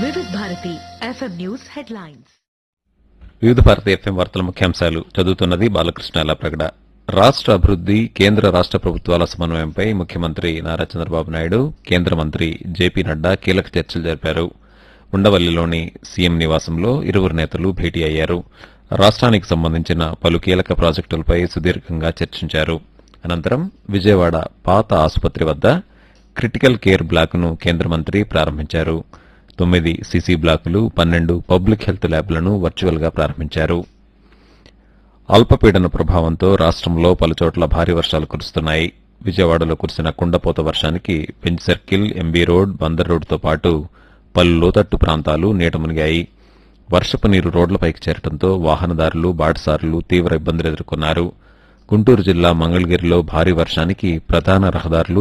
వివిధ Bharati FM news headlines వివిధ భారత ఎఫ్ఎం వార్తల ముఖ్యాంశాలు చదువుతున్నది బాలకృష్ణ ప్రగడ రాష్ట్ర అభివృద్ది కేంద్ర రాష్ట్ర ప్రభుత్వాల సమన్వయంపై ముఖ్యమంత్రి నారా చంద్రబాబు నాయుడు కేంద్ర మంత్రి జేపీ నడ్డా కీలక చర్చలు జరిపారు ఉండవల్లిలోని సీఎం నివాసంలో ఇరువురు నేతలు భేటీ అయ్యారు రాష్ట్రానికి సంబంధించిన పలు కీలక ప్రాజెక్టులపై సుదీర్ఘంగా చర్చించారు అనంతరం విజయవాడ పాత ఆసుపత్రి వద్ద క్రిటికల్ కేర్ బ్లాక్ను కేంద్ర మంత్రి ప్రారంభించారు తొమ్మిది సీసీ బ్లాకులు పన్నెండు పబ్లిక్ హెల్త్ ల్యాబ్లను వర్చువల్గా ప్రారంభించారు అల్పపీడన ప్రభావంతో రాష్ట్రంలో పలుచోట్ల భారీ వర్షాలు కురుస్తున్నాయి విజయవాడలో కురిసిన కుండపోత వర్షానికి Benz circle MB road Bandar రోడ్డుతో పాటు పలు లోతట్టు ప్రాంతాలు నీట మునిగాయి వర్షపు నీరు రోడ్లపైకి చేరడంతో వాహనదారులు బాటసారులు తీవ్ర ఇబ్బందులు ఎదుర్కొన్నారు గుంటూరు జిల్లా మంగళగిరిలో భారీ వర్షానికి ప్రధాన రహదారులు